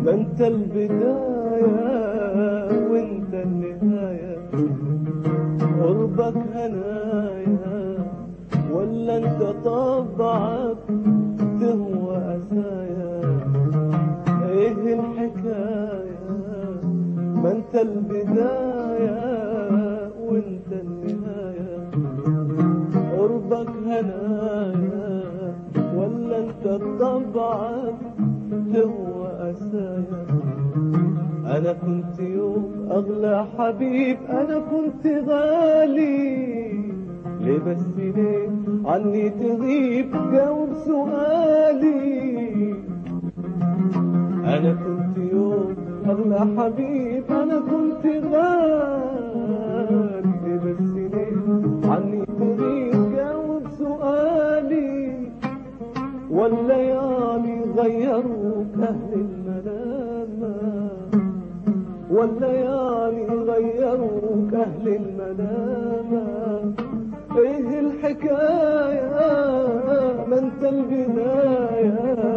ما انت البداية وانت النهاية قربك هنايا ولا انت طبعك تهوى أسايا ايه الحكاية ما انت البداية وانت النهاية قربك هنايا ولا انت طبعك تهوى أسايا أنا كنت يوم أغلى حبيب أنا كنت غالي ليه بس ليه عني تغيب جاوب سؤالي أنا كنت يوم أغلى حبيب أنا كنت غالي ليه بس ليه عني تغيب جاوب سؤالي والليالي غيروك أهل المنامة والليالي غيروك أهل المنامة إيه الحكاية ما أنت البداية